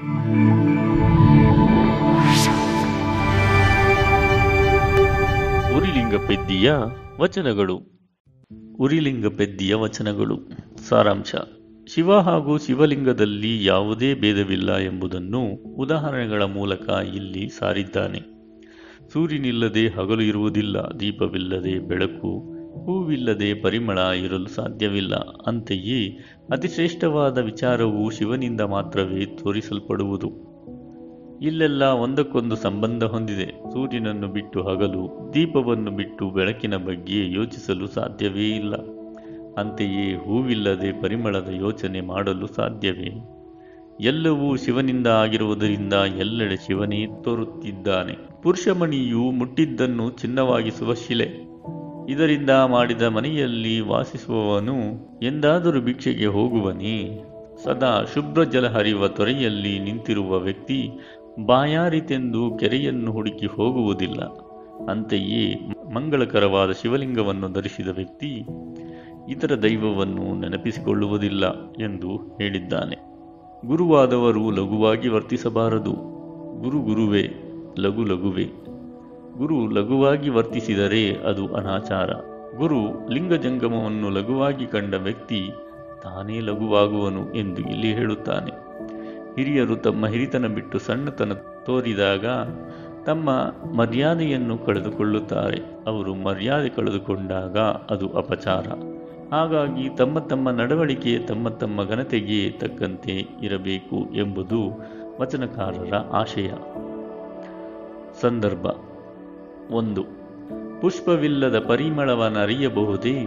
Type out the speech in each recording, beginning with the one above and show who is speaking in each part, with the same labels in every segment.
Speaker 1: ಉರಿಲಿಂಗ ಪೆದ್ದಿಯ ವಚನಗಳು ಉರಿಲಿಂಗ ಪೆದ್ದಿಯ ವಚನಗಳು ಸಾರಾಂಶ ಶಿವ ಹಾಗೂ ಶಿವಲಿಂಗದಲ್ಲಿ ಯಾವುದೇ ಭೇದವಿಲ್ಲ ಎಂಬುದನ್ನು ಉದಾಹರಣೆಗಳ ಮೂಲಕ ಇಲ್ಲಿ ಸಾರಿದ್ದಾನೆ ಸೂರ್ಯನಿಲ್ಲದೆ ಹಗಲು ಇರುವುದಿಲ್ಲ ದೀಪವಿಲ್ಲದೆ ಬೆಳಕು ಹೂವಿಲ್ಲದೆ ಪರಿಮಳ ಇರಲು ಸಾಧ್ಯವಿಲ್ಲ ಅಂತೆಯೇ ಅತಿಶ್ರೇಷ್ಠವಾದ ವಿಚಾರವು ಶಿವನಿಂದ ಮಾತ್ರವೇ ತೋರಿಸಲ್ಪಡುವುದು ಇಲ್ಲೆಲ್ಲ ಒಂದಕ್ಕೊಂದು ಸಂಬಂಧ ಹೊಂದಿದೆ ಸೂರ್ಯನನ್ನು ಬಿಟ್ಟು ಹಗಲು ದೀಪವನ್ನು ಬಿಟ್ಟು ಬೆಳಕಿನ ಬಗ್ಗೆ ಯೋಚಿಸಲು ಸಾಧ್ಯವೇ ಇಲ್ಲ ಅಂತೆಯೇ ಹೂವಿಲ್ಲದೆ ಪರಿಮಳದ ಯೋಚನೆ ಮಾಡಲು ಸಾಧ್ಯವೇ ಎಲ್ಲವೂ ಶಿವನಿಂದ ಆಗಿರುವುದರಿಂದ ಎಲ್ಲೆಡೆ ಶಿವನೇ ತೋರುತ್ತಿದ್ದಾನೆ ಪುರುಷಮಣಿಯು ಮುಟ್ಟಿದ್ದನ್ನು ಚಿನ್ನವಾಗಿಸುವ ಶಿಲೆ ಇದರಿಂದ ಮಾಡಿದ ಮನೆಯಲ್ಲಿ ವಾಸಿಸುವವನು ಎಂದಾದರೂ ಭಿಕ್ಷೆಗೆ ಹೋಗುವನೇ ಸದಾ ಶುಭ್ರ ಜಲ ಹರಿಯುವ ತೊರೆಯಲ್ಲಿ ನಿಂತಿರುವ ವ್ಯಕ್ತಿ ಬಾಯಾರಿತೆಂದು ಕೆರೆಯನ್ನು ಹುಡುಕಿ ಹೋಗುವುದಿಲ್ಲ ಅಂತೆಯೇ ಮಂಗಳಕರವಾದ ಶಿವಲಿಂಗವನ್ನು ಧರಿಸಿದ ವ್ಯಕ್ತಿ ಇತರ ದೈವವನ್ನು ನೆನಪಿಸಿಕೊಳ್ಳುವುದಿಲ್ಲ ಎಂದು ಹೇಳಿದ್ದಾನೆ ಗುರುವಾದವರು ಲಘುವಾಗಿ ವರ್ತಿಸಬಾರದು ಗುರು ಗುರುವೇ ಲಘು ಲಘುವೇ ಗುರು ಲಘುವಾಗಿ ವರ್ತಿಸಿದರೆ ಅದು ಅನಾಚಾರ ಗುರು ಲಿಂಗಜಂಗಮವನ್ನು ಲಘುವಾಗಿ ಕಂಡ ವ್ಯಕ್ತಿ ತಾನೇ ಲಘುವಾಗುವನು ಎಂದು ಇಲ್ಲಿ ಹೇಳುತ್ತಾನೆ ಹಿರಿಯರು ತಮ್ಮ ಹಿರಿತನ ಬಿಟ್ಟು ಸಣ್ಣತನ ತೋರಿದಾಗ ತಮ್ಮ ಮರ್ಯಾದೆಯನ್ನು ಕಳೆದುಕೊಳ್ಳುತ್ತಾರೆ ಅವರು ಮರ್ಯಾದೆ ಕಳೆದುಕೊಂಡಾಗ ಅದು ಅಪಚಾರ ಹಾಗಾಗಿ ತಮ್ಮ ತಮ್ಮ ನಡವಳಿಕೆ ತಮ್ಮ ತಮ್ಮ ಘನತೆಗೆ ತಕ್ಕಂತೆ ಇರಬೇಕು ಎಂಬುದು ವಚನಕಾರರ ಆಶಯ ಸಂದರ್ಭ ಒಂದು ಪುಷ್ಪವಿಲ್ಲದ ಪರಿಮಳವನ್ನರಿಯಬಹುದೇ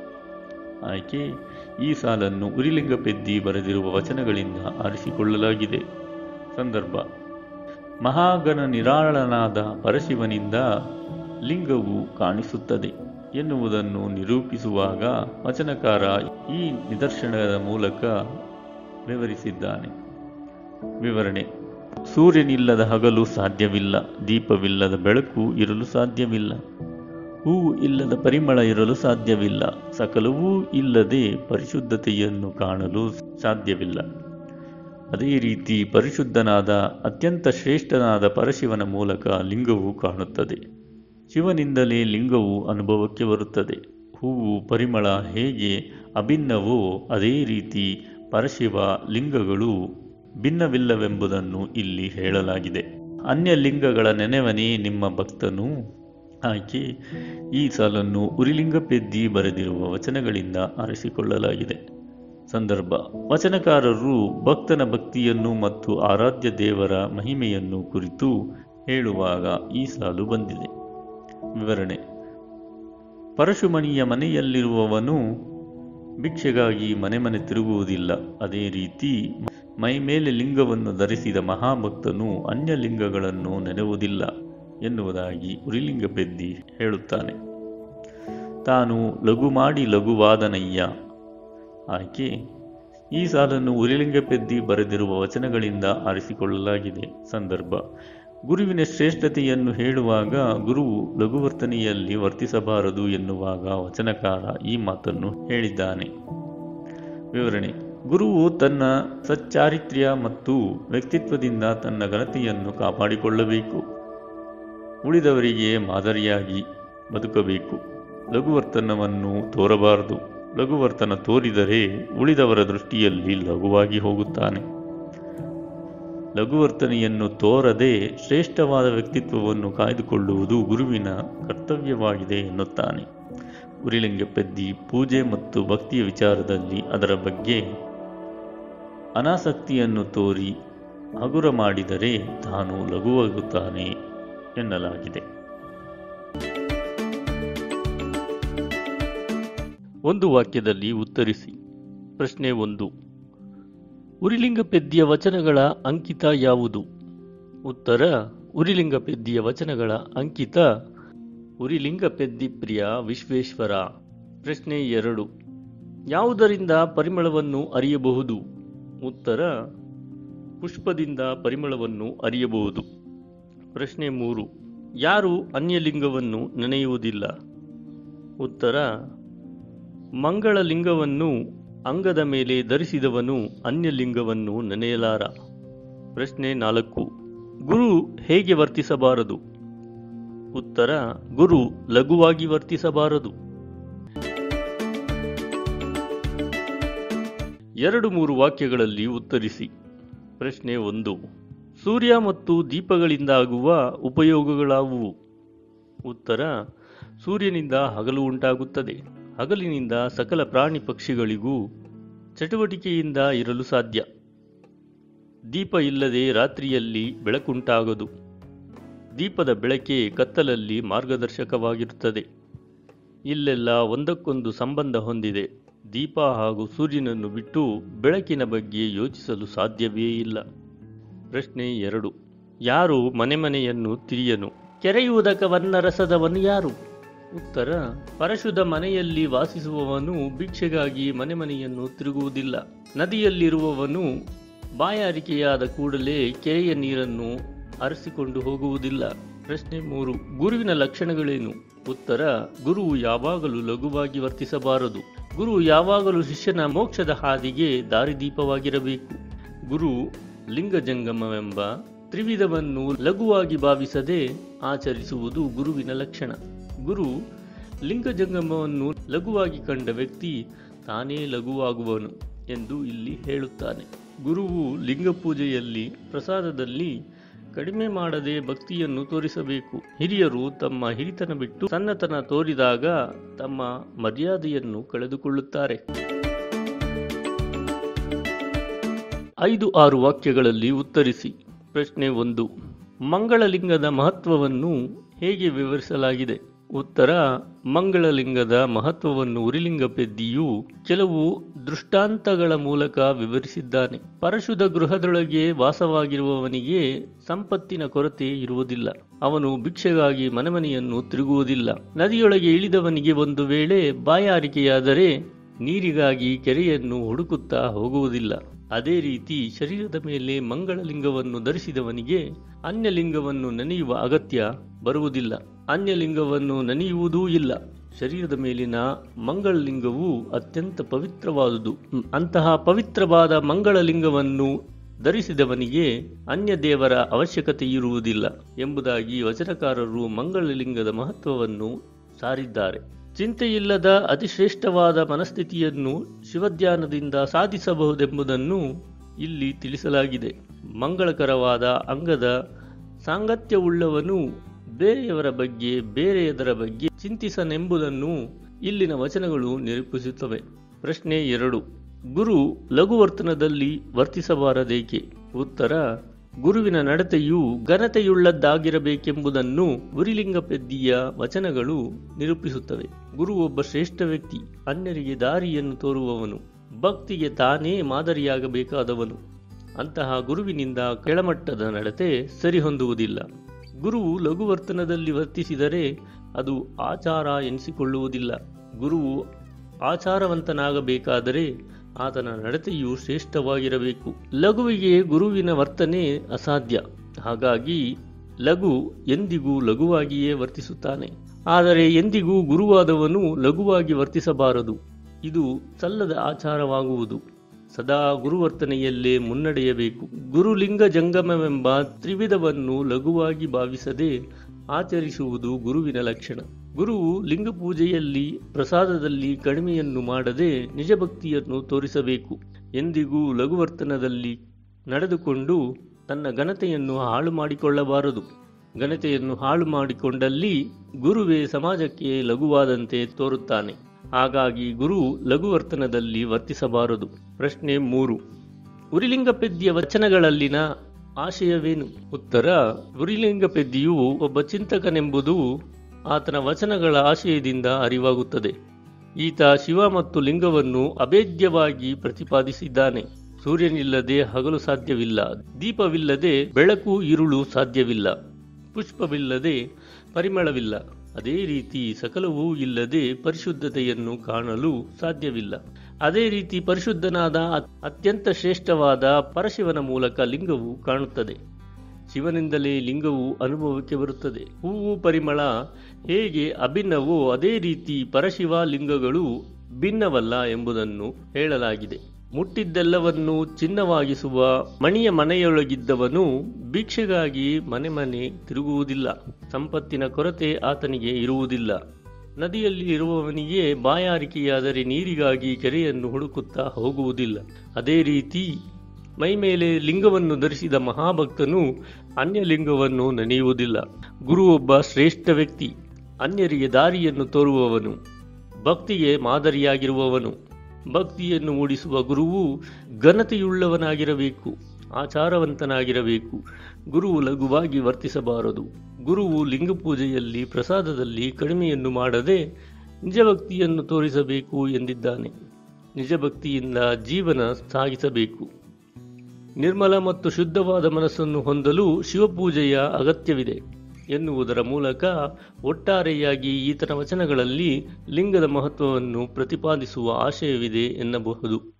Speaker 1: ಆಯ್ಕೆ ಈ ಸಾಲನ್ನು ಉರಿಲಿಂಗ ಪೆದ್ದಿ ಬರೆದಿರುವ ವಚನಗಳಿಂದ ಆರಿಸಿಕೊಳ್ಳಲಾಗಿದೆ ಸಂದರ್ಭ ಮಹಾಗಣ ನಿರಾಳನಾದ ಪರಶಿವನಿಂದ ಲಿಂಗವು ಕಾಣಿಸುತ್ತದೆ ಎನ್ನುವುದನ್ನು ನಿರೂಪಿಸುವಾಗ ವಚನಕಾರ ಈ ನಿದರ್ಶನದ ಮೂಲಕ ವಿವರಿಸಿದ್ದಾನೆ ವಿವರಣೆ ಸೂರ್ಯನಿಲ್ಲದ ಹಗಲು ಸಾಧ್ಯವಿಲ್ಲ ದೀಪವಿಲ್ಲದ ಬೆಳಕು ಇರಲು ಸಾಧ್ಯವಿಲ್ಲ ಹೂವು ಇಲ್ಲದ ಪರಿಮಳ ಇರಲು ಸಾಧ್ಯವಿಲ್ಲ ಸಕಲವೂ ಇಲ್ಲದೆ ಪರಿಶುದ್ಧತೆಯನ್ನು ಕಾಣಲು ಸಾಧ್ಯವಿಲ್ಲ ಅದೇ ರೀತಿ ಪರಿಶುದ್ಧನಾದ ಅತ್ಯಂತ ಶ್ರೇಷ್ಠನಾದ ಪರಶಿವನ ಮೂಲಕ ಲಿಂಗವು ಕಾಣುತ್ತದೆ ಶಿವನಿಂದಲೇ ಲಿಂಗವು ಅನುಭವಕ್ಕೆ ಬರುತ್ತದೆ ಹೂವು ಪರಿಮಳ ಹೇಗೆ ಅಭಿನ್ನವೋ ಅದೇ ರೀತಿ ಪರಶಿವ ಲಿಂಗಗಳು ಭಿನ್ನವಿಲ್ಲವೆಂಬುದನ್ನು ಇಲ್ಲಿ ಹೇಳಲಾಗಿದೆ ಅನ್ಯ ಲಿಂಗಗಳ ನೆನೆವನೇ ನಿಮ್ಮ ಭಕ್ತನು ಆಯ್ಕೆ ಈ ಸಾಲನ್ನು ಉರಿಲಿಂಗ ಪೆದ್ದಿ ಬರೆದಿರುವ ವಚನಗಳಿಂದ ಆರಿಸಿಕೊಳ್ಳಲಾಗಿದೆ ಸಂದರ್ಭ ವಚನಕಾರರು ಭಕ್ತನ ಭಕ್ತಿಯನ್ನು ಮತ್ತು ಆರಾಧ್ಯ ದೇವರ ಮಹಿಮೆಯನ್ನು ಕುರಿತು ಹೇಳುವಾಗ ಈ ಸಾಲು ಬಂದಿದೆ ವಿವರಣೆ ಪರಶುಮಣಿಯ ಮನೆಯಲ್ಲಿರುವವನು ಭಿಕ್ಷೆಗಾಗಿ ಮನೆ ಮನೆ ತಿರುಗುವುದಿಲ್ಲ ಅದೇ ರೀತಿ ಮೈಮೇಲೆ ಲಿಂಗವನ್ನು ಧರಿಸಿದ ಮಹಾಭಕ್ತನು ಅನ್ಯ ಲಿಂಗಗಳನ್ನು ನೆನೆಯುವುದಿಲ್ಲ ಎನ್ನುವುದಾಗಿ ಉರಿಲಿಂಗ ಪೆದ್ದಿ ಹೇಳುತ್ತಾನೆ ತಾನು ಲಘು ಮಾಡಿ ಲಘುವಾದನಯ್ಯ ಆಯ್ಕೆ ಈ ಸಾಲನ್ನು ಉರಿಲಿಂಗ ಪೆದ್ದಿ ಬರೆದಿರುವ ವಚನಗಳಿಂದ ಆರಿಸಿಕೊಳ್ಳಲಾಗಿದೆ ಸಂದರ್ಭ ಗುರುವಿನ ಶ್ರೇಷ್ಠತೆಯನ್ನು ಹೇಳುವಾಗ ಗುರುವು ಲಘುವರ್ತನೆಯಲ್ಲಿ ವರ್ತಿಸಬಾರದು ಎನ್ನುವಾಗ ವಚನಕಾರ ಈ ಮಾತನ್ನು ಹೇಳಿದ್ದಾನೆ ವಿವರಣೆ ಗುರುವು ತನ್ನ ಸಚ್ಚಾರಿತ್ರ್ಯ ಮತ್ತು ವ್ಯಕ್ತಿತ್ವದಿಂದ ತನ್ನ ಘನತೆಯನ್ನು ಕಾಪಾಡಿಕೊಳ್ಳಬೇಕು ಉಳಿದವರಿಗೆ ಮಾದರಿಯಾಗಿ ಬದುಕಬೇಕು ಲಘುವರ್ತನವನ್ನು ತೋರಬಾರದು ಲಘುವರ್ತನ ತೋರಿದರೆ ಉಳಿದವರ ದೃಷ್ಟಿಯಲ್ಲಿ ಲಘುವಾಗಿ ಹೋಗುತ್ತಾನೆ ಲಘುವರ್ತನೆಯನ್ನು ತೋರದೆ ಶ್ರೇಷ್ಠವಾದ ವ್ಯಕ್ತಿತ್ವವನ್ನು ಕಾಯ್ದುಕೊಳ್ಳುವುದು ಗುರುವಿನ ಕರ್ತವ್ಯವಾಗಿದೆ ಎನ್ನುತ್ತಾನೆ ಉರಿಲಿಂಗ ಪೆದ್ದಿ ಪೂಜೆ ಮತ್ತು ಭಕ್ತಿಯ ವಿಚಾರದಲ್ಲಿ ಅದರ ಬಗ್ಗೆ ಅನಾಸಕ್ತಿಯನ್ನು ತೋರಿ ಹಗುರ ಮಾಡಿದರೆ ತಾನು ಲಘುವಾಗುತ್ತಾನೆ ಎನ್ನಲಾಗಿದೆ ಒಂದು ವಾಕ್ಯದಲ್ಲಿ ಉತ್ತರಿಸಿ ಪ್ರಶ್ನೆ ಒಂದು ಉರಿಲಿಂಗ ಪೆದ್ದಿಯ ವಚನಗಳ ಅಂಕಿತ ಯಾವುದು ಉತ್ತರ ಉರಿಲಿಂಗ ಪೆದ್ದಿಯ ವಚನಗಳ ಅಂಕಿತ ಉರಿಲಿಂಗ ಪೆದ್ದಿ ಪ್ರಿಯ ವಿಶ್ವೇಶ್ವರ ಪ್ರಶ್ನೆ ಎರಡು ಯಾವುದರಿಂದ ಪರಿಮಳವನ್ನು ಅರಿಯಬಹುದು ಉತ್ತರ ಪುಷ್ಪದಿಂದ ಪರಿಮಳವನ್ನು ಅರಿಯಬಹುದು ಪ್ರಶ್ನೆ ಮೂರು ಯಾರು ಅನ್ಯಲಿಂಗವನ್ನು ನೆನೆಯುವುದಿಲ್ಲ ಉತ್ತರ ಮಂಗಳಲಿಂಗವನ್ನು ಅಂಗದ ಮೇಲೆ ಧರಿಸಿದವನು ಅನ್ಯಲಿಂಗವನ್ನು ನೆನೆಯಲಾರ ಪ್ರಶ್ನೆ ನಾಲ್ಕು ಗುರು ಹೇಗೆ ವರ್ತಿಸಬಾರದು ಉತ್ತರ ಗುರು ಲಘುವಾಗಿ ವರ್ತಿಸಬಾರದು ಎರಡು ಮೂರು ವಾಕ್ಯಗಳಲ್ಲಿ ಉತ್ತರಿಸಿ ಪ್ರಶ್ನೆ ಒಂದು ಸೂರ್ಯ ಮತ್ತು ದೀಪಗಳಿಂದಾಗುವ ಉಪಯೋಗಗಳಾವುವು ಉತ್ತರ ಸೂರ್ಯನಿಂದ ಹಗಲು ಉಂಟಾಗುತ್ತದೆ ಹಗಲಿನಿಂದ ಸಕಲ ಪ್ರಾಣಿ ಪಕ್ಷಿಗಳಿಗೂ ಚಟುವಟಿಕೆಯಿಂದ ಇರಲು ಸಾಧ್ಯ ದೀಪ ಇಲ್ಲದೆ ರಾತ್ರಿಯಲ್ಲಿ ಬೆಳಕುಂಟಾಗದು ದೀಪದ ಬೆಳಕೆ ಕತ್ತಲಲ್ಲಿ ಮಾರ್ಗದರ್ಶಕವಾಗಿರುತ್ತದೆ ಇಲ್ಲೆಲ್ಲ ಒಂದಕ್ಕೊಂದು ಸಂಬಂಧ ಹೊಂದಿದೆ ದೀಪ ಹಾಗೂ ಸೂರ್ಯನನ್ನು ಬಿಟ್ಟು ಬೆಳಕಿನ ಬಗ್ಗೆ ಯೋಚಿಸಲು ಸಾಧ್ಯವೇ ಇಲ್ಲ ಪ್ರಶ್ನೆ ಎರಡು ಯಾರು ಮನೆ ಮನೆಯನ್ನು ತಿರಿಯನು ಕೆರೆಯುವುದಕವನ್ನ ರಸದವನು ಯಾರು ಉತ್ತರ ಪರಶುದ ಮನೆಯಲ್ಲಿ ವಾಸಿಸುವವನು ಭಿಕ್ಷೆಗಾಗಿ ಮನೆ ಮನೆಯನ್ನು ತಿರುಗುವುದಿಲ್ಲ ನದಿಯಲ್ಲಿರುವವನು ಬಾಯಾರಿಕೆಯಾದ ಕೂಡಲೇ ಕೆರೆಯ ನೀರನ್ನು ಅರಸಿಕೊಂಡು ಹೋಗುವುದಿಲ್ಲ ಪ್ರಶ್ನೆ ಮೂರು ಗುರುವಿನ ಲಕ್ಷಣಗಳೇನು ಉತ್ತರ ಗುರುವು ಯಾವಾಗಲೂ ಲಘುವಾಗಿ ವರ್ತಿಸಬಾರದು ಗುರು ಯಾವಾಗಲೂ ಶಿಷ್ಯನ ಮೋಕ್ಷದ ಹಾದಿಗೆ ದಾರಿದೀಪವಾಗಿರಬೇಕು ಗುರು ಲಿಂಗಜಂಗಮವೆಂಬ ತ್ರಿವಿಧವನ್ನು ಲಘುವಾಗಿ ಭಾವಿಸದೆ ಆಚರಿಸುವುದು ಗುರುವಿನ ಲಕ್ಷಣ ಗುರು ಲಿಂಗಜಂಗಮವನ್ನು ಲಘುವಾಗಿ ಕಂಡ ವ್ಯಕ್ತಿ ತಾನೇ ಲಘುವಾಗುವನು ಎಂದು ಇಲ್ಲಿ ಹೇಳುತ್ತಾನೆ ಗುರುವು ಲಿಂಗ ಪೂಜೆಯಲ್ಲಿ ಪ್ರಸಾದದಲ್ಲಿ ಕಡಿಮೆ ಮಾಡದೆ ಭಕ್ತಿಯನ್ನು ತೋರಿಸಬೇಕು ಹಿರಿಯರು ತಮ್ಮ ಹಿರಿತನ ಬಿಟ್ಟು ಸಣ್ಣತನ ತೋರಿದಾಗ ತಮ್ಮ ಮರ್ಯಾದೆಯನ್ನು ಕಳೆದುಕೊಳ್ಳುತ್ತಾರೆ ಐದು ಆರು ವಾಕ್ಯಗಳಲ್ಲಿ ಉತ್ತರಿಸಿ ಪ್ರಶ್ನೆ ಒಂದು ಮಂಗಳಲಿಂಗದ ಮಹತ್ವವನ್ನು ಹೇಗೆ ವಿವರಿಸಲಾಗಿದೆ ಉತ್ತರ ಮಂಗಳಲಿಂಗದ ಮಹತ್ವವನ್ನು ಉರಿಲಿಂಗ ಪೆದ್ದಿಯು ಕೆಲವು ದೃಷ್ಟಾಂತಗಳ ಮೂಲಕ ವಿವರಿಸಿದ್ದಾನೆ ಪರಶುದ ಗೃಹದೊಳಗೆ ವಾಸವಾಗಿರುವವನಿಗೆ ಸಂಪತ್ತಿನ ಕೊರತೆ ಇರುವುದಿಲ್ಲ ಅವನು ಭಿಕ್ಷೆಗಾಗಿ ಮನೆಮನೆಯನ್ನು ತಿರುಗುವುದಿಲ್ಲ ನದಿಯೊಳಗೆ ಇಳಿದವನಿಗೆ ಒಂದು ವೇಳೆ ಬಾಯಾರಿಕೆಯಾದರೆ ನೀರಿಗಾಗಿ ಕೆರೆಯನ್ನು ಹುಡುಕುತ್ತಾ ಹೋಗುವುದಿಲ್ಲ ಅದೇ ರೀತಿ ಶರೀರದ ಮೇಲೆ ಮಂಗಳಲಿಂಗವನ್ನು ಧರಿಸಿದವನಿಗೆ ಅನ್ಯಲಿಂಗವನ್ನು ನೆನೆಯುವ ಅಗತ್ಯ ಬರುವುದಿಲ್ಲ ಅನ್ಯಲಿಂಗವನ್ನು ನೆನೆಯುವುದೂ ಇಲ್ಲ ಶರೀರದ ಮೇಲಿನ ಮಂಗಳಲಿಂಗವು ಅತ್ಯಂತ ಪವಿತ್ರವಾದುದು ಅಂತಹ ಪವಿತ್ರವಾದ ಮಂಗಳಲಿಂಗವನ್ನು ಧರಿಸಿದವನಿಗೆ ಅನ್ಯ ದೇವರ ಅವಶ್ಯಕತೆ ಇರುವುದಿಲ್ಲ ಎಂಬುದಾಗಿ ವಚನಕಾರರು ಮಂಗಳಲಿಂಗದ ಮಹತ್ವವನ್ನು ಸಾರಿದ್ದಾರೆ ಚಿಂತೆಯಿಲ್ಲದ ಅತಿಶ್ರೇಷ್ಠವಾದ ಮನಸ್ಥಿತಿಯನ್ನು ಶಿವಧ್ಯಾನದಿಂದ ಸಾಧಿಸಬಹುದೆಂಬುದನ್ನು ಇಲ್ಲಿ ತಿಳಿಸಲಾಗಿದೆ ಮಂಗಳಕರವಾದ ಅಂಗದ ಸಾಂಗತ್ಯವುಳ್ಳವನು ಬೇರೆಯವರ ಬಗ್ಗೆ ಬೇರೆಯದರ ಬಗ್ಗೆ ಚಿಂತಿಸನೆಂಬುದನ್ನು ಇಲ್ಲಿನ ವಚನಗಳು ನಿರೂಪಿಸುತ್ತವೆ ಪ್ರಶ್ನೆ ಎರಡು ಗುರು ಲಘುವರ್ತನದಲ್ಲಿ ವರ್ತಿಸಬಾರದೇಕೆ ಉತ್ತರ ಗುರುವಿನ ನಡತೆಯು ಘನತೆಯುಳ್ಳದ್ದಾಗಿರಬೇಕೆಂಬುದನ್ನು ಗುರಿಲಿಂಗ ಪೆದ್ದಿಯ ವಚನಗಳು ನಿರೂಪಿಸುತ್ತವೆ ಗುರು ಒಬ್ಬ ಶ್ರೇಷ್ಠ ವ್ಯಕ್ತಿ ಅನ್ಯರಿಗೆ ದಾರಿಯನ್ನು ತೋರುವವನು ಭಕ್ತಿಗೆ ತಾನೇ ಮಾದರಿಯಾಗಬೇಕಾದವನು ಅಂತಹ ಗುರುವಿನಿಂದ ಕೆಳಮಟ್ಟದ ನಡತೆ ಸರಿಹೊಂದುವುದಿಲ್ಲ ಗುರುವು ಲಘುವರ್ತನದಲ್ಲಿ ವರ್ತಿಸಿದರೆ ಅದು ಆಚಾರ ಎನಿಸಿಕೊಳ್ಳುವುದಿಲ್ಲ ಗುರುವು ಆಚಾರವಂತನಾಗಬೇಕಾದರೆ ಆತನ ನಡತೆಯು ಶ್ರೇಷ್ಠವಾಗಿರಬೇಕು ಲಘುವಿಗೆ ಗುರುವಿನ ವರ್ತನೆ ಅಸಾಧ್ಯ ಹಾಗಾಗಿ ಲಘು ಎಂದಿಗೂ ಲಘುವಾಗಿಯೇ ವರ್ತಿಸುತ್ತಾನೆ ಆದರೆ ಎಂದಿಗೂ ಗುರುವಾದವನು ಲಘುವಾಗಿ ವರ್ತಿಸಬಾರದು ಇದು ಸಲ್ಲದ ಆಚಾರವಾಗುವುದು ಸದಾ ಗುರುವರ್ತನೆಯಲ್ಲೇ ಮುನ್ನಡೆಯಬೇಕು ಗುರುಲಿಂಗ ಜಂಗಮವೆಂಬ ತ್ರಿವಿಧವನ್ನು ಲಘುವಾಗಿ ಭಾವಿಸದೆ ಆಚರಿಸುವುದು ಗುರುವಿನ ಲಕ್ಷಣ ಗುರುವು ಲಿಂಗ ಪೂಜೆಯಲ್ಲಿ ಪ್ರಸಾದದಲ್ಲಿ ಕಡಿಮೆಯನ್ನು ಮಾಡದೆ ನಿಜ ಭಕ್ತಿಯನ್ನು ತೋರಿಸಬೇಕು ಎಂದಿಗೂ ಲಘುವರ್ತನದಲ್ಲಿ ನಡೆದುಕೊಂಡು ತನ್ನ ಘನತೆಯನ್ನು ಹಾಳು ಮಾಡಿಕೊಳ್ಳಬಾರದು ಘನತೆಯನ್ನು ಹಾಳು ಮಾಡಿಕೊಂಡಲ್ಲಿ ಗುರುವೇ ಸಮಾಜಕ್ಕೆ ಲಘುವಾದಂತೆ ತೋರುತ್ತಾನೆ ಹಾಗಾಗಿ ಗುರು ಲಘುವರ್ತನದಲ್ಲಿ ವರ್ತಿಸಬಾರದು ಪ್ರಶ್ನೆ ಮೂರು ಉರಿಲಿಂಗ ಪೆದ್ದಿಯ ವಚನಗಳಲ್ಲಿನ ಆಶಯವೇನು ಉತ್ತರ ಉರಿಲಿಂಗ ಪೆದ್ದಿಯು ಒಬ್ಬ ಚಿಂತಕನೆಂಬುದು ಆತನ ವಚನಗಳ ಆಶಯದಿಂದ ಅರಿವಾಗುತ್ತದೆ ಈತ ಶಿವ ಮತ್ತು ಲಿಂಗವನ್ನು ಅಭೇದ್ಯವಾಗಿ ಪ್ರತಿಪಾದಿಸಿದ್ದಾನೆ ಸೂರ್ಯನಿಲ್ಲದೆ ಹಗಲು ಸಾಧ್ಯವಿಲ್ಲ ದೀಪವಿಲ್ಲದೆ ಬೆಳಕು ಇರುಳು ಸಾಧ್ಯವಿಲ್ಲ ಪುಷ್ಪವಿಲ್ಲದೆ ಪರಿಮಳವಿಲ್ಲ ಅದೇ ರೀತಿ ಸಕಲವೂ ಇಲ್ಲದೆ ಪರಿಶುದ್ಧತೆಯನ್ನು ಕಾಣಲು ಸಾಧ್ಯವಿಲ್ಲ ಅದೇ ರೀತಿ ಪರಿಶುದ್ಧನಾದ ಅತ್ಯಂತ ಶ್ರೇಷ್ಠವಾದ ಪರಶಿವನ ಮೂಲಕ ಲಿಂಗವು ಕಾಣುತ್ತದೆ ಶಿವನಿಂದಲೇ ಲಿಂಗವು ಅನುಭವಕ್ಕೆ ಬರುತ್ತದೆ ಹೂವು ಪರಿಮಳ ಹೇಗೆ ಅಭಿನ್ನವೋ ಅದೇ ರೀತಿ ಪರಶಿವ ಲಿಂಗಗಳು ಭಿನ್ನವಲ್ಲ ಎಂಬುದನ್ನು ಹೇಳಲಾಗಿದೆ ಮುಟ್ಟಿದ್ದೆಲ್ಲವನ್ನು ಚಿನ್ನವಾಗಿಸುವ ಮಣಿಯ ಮನೆಯೊಳಗಿದ್ದವನು ಭಿಕ್ಷೆಗಾಗಿ ಮನೆ ಮನೆ ತಿರುಗುವುದಿಲ್ಲ ಸಂಪತ್ತಿನ ಕೊರತೆ ಆತನಿಗೆ ಇರುವುದಿಲ್ಲ ನದಿಯಲ್ಲಿ ಇರುವವನಿಗೆ ಬಾಯಾರಿಕೆಯಾದರೆ ನೀರಿಗಾಗಿ ಕೆರೆಯನ್ನು ಹುಡುಕುತ್ತಾ ಹೋಗುವುದಿಲ್ಲ ಅದೇ ರೀತಿ ಮೈಮೇಲೆ ಲಿಂಗವನ್ನು ಧರಿಸಿದ ಮಹಾಭಕ್ತನು ಅನ್ಯ ಲಿಂಗವನ್ನು ನೆನೆಯುವುದಿಲ್ಲ ಗುರು ಒಬ್ಬ ಶ್ರೇಷ್ಠ ವ್ಯಕ್ತಿ ಅನ್ಯರಿಗೆ ದಾರಿಯನ್ನು ತೋರುವವನು ಭಕ್ತಿಗೆ ಮಾದರಿಯಾಗಿರುವವನು ಭಕ್ತಿಯನ್ನು ಮೂಡಿಸುವ ಗುರುವು ಘನತೆಯುಳ್ಳವನಾಗಿರಬೇಕು ಆಚಾರವಂತನಾಗಿರಬೇಕು ಗುರುವು ಲಘುವಾಗಿ ವರ್ತಿಸಬಾರದು ಗುರುವು ಲಿಂಗ ಪೂಜೆಯಲ್ಲಿ ಪ್ರಸಾದದಲ್ಲಿ ಕಡಿಮೆಯನ್ನು ಮಾಡದೆ ನಿಜಭಕ್ತಿಯನ್ನು ತೋರಿಸಬೇಕು ಎಂದಿದ್ದಾನೆ ನಿಜಭಕ್ತಿಯಿಂದ ಜೀವನ ಸಾಗಿಸಬೇಕು ನಿರ್ಮಲ ಮತ್ತು ಶುದ್ಧವಾದ ಮನಸ್ಸನ್ನು ಹೊಂದಲು ಶಿವಪೂಜೆಯ ಅಗತ್ಯವಿದೆ ಎನ್ನುವುದರ ಮೂಲಕ ಒಟ್ಟಾರೆಯಾಗಿ ಈತನ ವಚನಗಳಲ್ಲಿ ಲಿಂಗದ ಮಹತ್ವವನ್ನು ಪ್ರತಿಪಾದಿಸುವ ಆಶಯವಿದೆ ಎನ್ನಬಹುದು